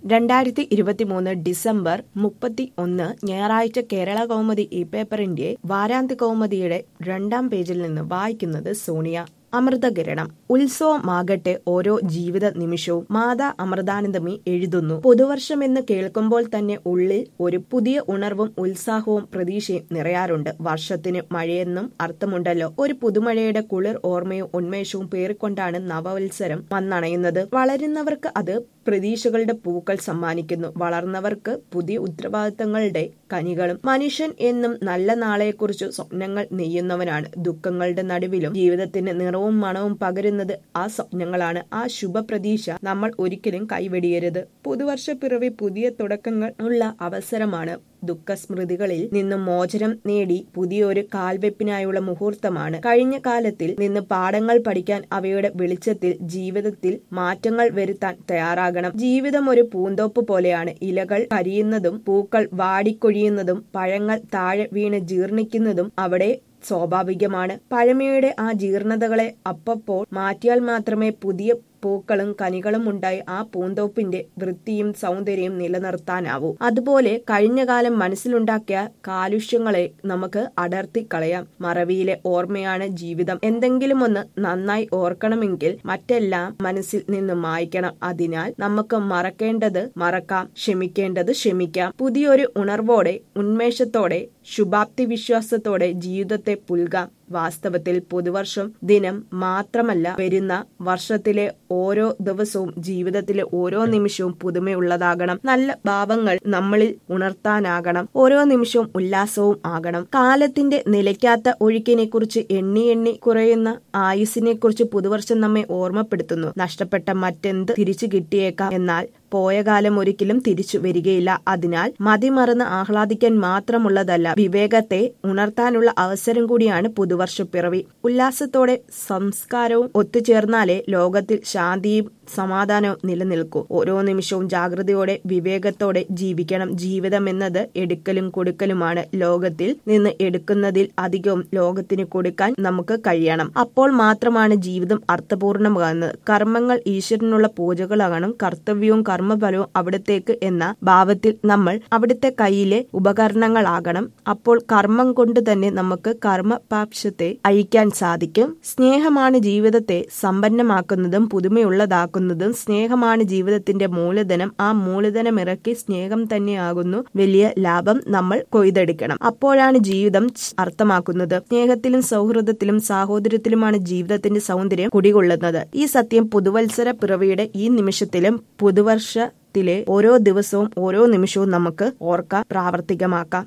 രണ്ടായിരത്തി ഇരുപത്തിമൂന്ന് ഡിസംബർ മുപ്പത്തി ഒന്ന് ഞായറാഴ്ച കേരള കൗമുദി ഈ പേപ്പറിന്റെ വാരാന്ത്യ കൗമുദിയുടെ രണ്ടാം പേജിൽ നിന്ന് വായിക്കുന്നത് സോണിയ അമൃതകിരണം ഉത്സവമാകട്ടെ ഓരോ ജീവിത നിമിഷവും മാതാ അമൃതാനന്ദമി എഴുതുന്നു പുതുവർഷം എന്ന് കേൾക്കുമ്പോൾ തന്നെ ഉള്ളിൽ ഒരു പുതിയ ഉണർവും ഉത്സാഹവും പ്രതീക്ഷയും നിറയാറുണ്ട് വർഷത്തിന് മഴയെന്നും അർത്ഥമുണ്ടല്ലോ ഒരു പുതുമഴയുടെ കുളിർ ഓർമ്മയും ഉന്മേഷവും പേറിക്കൊണ്ടാണ് നവവത്സരം വന്നണയുന്നത് വളരുന്നവർക്ക് അത് പ്രതീക്ഷകളുടെ പൂക്കൾ സമ്മാനിക്കുന്നു വളർന്നവർക്ക് പുതിയ ഉത്തരവാദിത്തങ്ങളുടെ കനികളും മനുഷ്യൻ എന്നും നല്ല നാളെക്കുറിച്ച് സ്വപ്നങ്ങൾ നെയ്യുന്നവനാണ് ദുഃഖങ്ങളുടെ നടുവിലും ജീവിതത്തിന് നിറവും മണവും പകരുന്നത് ആ സ്വപ്നങ്ങളാണ് ആ ശുഭപ്രതീക്ഷ നമ്മൾ ഒരിക്കലും കൈവെടിയരുത് പുതുവർഷ പിറവി പുതിയ തുടക്കങ്ങൾ ഉള്ള അവസരമാണ് ദുഃഖസ്മൃതികളിൽ നിന്നും മോചനം നേടി പുതിയൊരു കാൽവെപ്പിനായുള്ള മുഹൂർത്തമാണ് കഴിഞ്ഞ കാലത്തിൽ നിന്ന് പാഠങ്ങൾ പഠിക്കാൻ അവയുടെ വെളിച്ചത്തിൽ ജീവിതത്തിൽ മാറ്റങ്ങൾ വരുത്താൻ തയ്യാറാകണം ജീവിതം ഒരു പൂന്തോപ്പ് പോലെയാണ് ഇലകൾ കരിയുന്നതും പൂക്കൾ വാടിക്കൊഴിയുന്നതും പഴങ്ങൾ താഴെ വീണ് ജീർണിക്കുന്നതും അവിടെ സ്വാഭാവികമാണ് പഴമയുടെ ആ ജീർണതകളെ അപ്പപ്പോൾ മാറ്റിയാൽ മാത്രമേ പുതിയ പൂക്കളും കനികളും ഉണ്ടായി ആ പൂന്തോപ്പിന്റെ വൃത്തിയും സൗന്ദര്യവും നിലനിർത്താനാവൂ അതുപോലെ കഴിഞ്ഞ കാലം മനസ്സിലുണ്ടാക്കിയ കാലുഷ്യങ്ങളെ നമുക്ക് അടർത്തി കളയാം മറവിയിലെ ഓർമ്മയാണ് ജീവിതം എന്തെങ്കിലും ഒന്ന് നന്നായി ഓർക്കണമെങ്കിൽ മറ്റെല്ലാം മനസ്സിൽ നിന്ന് മായ്ക്കണം അതിനാൽ നമുക്ക് മറക്കേണ്ടത് മറക്കാം ക്ഷമിക്കേണ്ടത് ക്ഷമിക്കാം പുതിയൊരു ഉണർവോടെ ഉന്മേഷത്തോടെ ശുഭാപ്തി വിശ്വാസത്തോടെ ജീവിതത്തെ പുൽകാം വാസ്തവത്തിൽ പുതുവർഷം ദിനം മാത്രമല്ല വരുന്ന വർഷത്തിലെ ഓരോ ദിവസവും ജീവിതത്തിലെ ഓരോ നിമിഷവും പുതുമയുള്ളതാകണം നല്ല ഭാവങ്ങൾ നമ്മളിൽ ഉണർത്താനാകണം ഓരോ നിമിഷവും ഉല്ലാസവും ആകണം കാലത്തിന്റെ നിലയ്ക്കാത്ത ഒഴുക്കിനെ കുറിച്ച് എണ്ണി എണ്ണി കുറയുന്ന ആയുസിനെ കുറിച്ച് പുതുവർഷം നമ്മെ ഓർമ്മപ്പെടുത്തുന്നു നഷ്ടപ്പെട്ട മറ്റെന്ത് തിരിച്ചു കിട്ടിയേക്കാം എന്നാൽ പോയ കാലം ഒരിക്കലും തിരിച്ചു വരികയില്ല അതിനാൽ മതിമറന്ന് ആഹ്ലാദിക്കാൻ മാത്രമുള്ളതല്ല വിവേകത്തെ ഉണർത്താനുള്ള അവസരം കൂടിയാണ് പുതുവർഷ പിറവി ഉല്ലാസത്തോടെ സംസ്കാരവും ഒത്തുചേർന്നാലേ ലോകത്തിൽ ശാന്തിയും സമാധാനവും നിലനിൽക്കൂ ഓരോ നിമിഷവും ജാഗ്രതയോടെ വിവേകത്തോടെ ജീവിക്കണം ജീവിതം എന്നത് എടുക്കലും കൊടുക്കലുമാണ് ലോകത്തിൽ നിന്ന് എടുക്കുന്നതിൽ അധികവും ലോകത്തിന് കൊടുക്കാൻ നമുക്ക് കഴിയണം അപ്പോൾ മാത്രമാണ് ജീവിതം അർത്ഥപൂർണമാകുന്നത് കർമ്മങ്ങൾ ഈശ്വരനുള്ള പൂജകളാകണം കർത്തവ്യവും കർമ്മഫലവും അവിടത്തേക്ക് എന്ന ഭാവത്തിൽ നമ്മൾ അവിടുത്തെ കയ്യിലെ ഉപകരണങ്ങളാകണം അപ്പോൾ കർമ്മം കൊണ്ട് തന്നെ നമുക്ക് കർമ്മപാക്ഷത്തെ അഴിക്കാൻ സാധിക്കും സ്നേഹമാണ് ജീവിതത്തെ സമ്പന്നമാക്കുന്നതും പുതുമയുള്ളതാക്കുന്നതും സ്നേഹമാണ് ജീവിതത്തിന്റെ മൂലധനം ആ മൂലധനം ഇറക്കി സ്നേഹം തന്നെയാകുന്നു വലിയ ലാഭം നമ്മൾ കൊയ്തെടുക്കണം അപ്പോഴാണ് ജീവിതം അർത്ഥമാക്കുന്നത് സ്നേഹത്തിലും സൗഹൃദത്തിലും സാഹോദര്യത്തിലുമാണ് ജീവിതത്തിന്റെ സൗന്ദര്യം കുടികൊള്ളുന്നത് ഈ സത്യം പുതുവത്സര പിറവിയുടെ ഈ നിമിഷത്തിലും പുതുവർഷ ത്തിലെ ഓരോ ദിവസവും ഓരോ നിമിഷവും നമുക്ക് ഓർക്കാം പ്രാവർത്തികമാക്കാം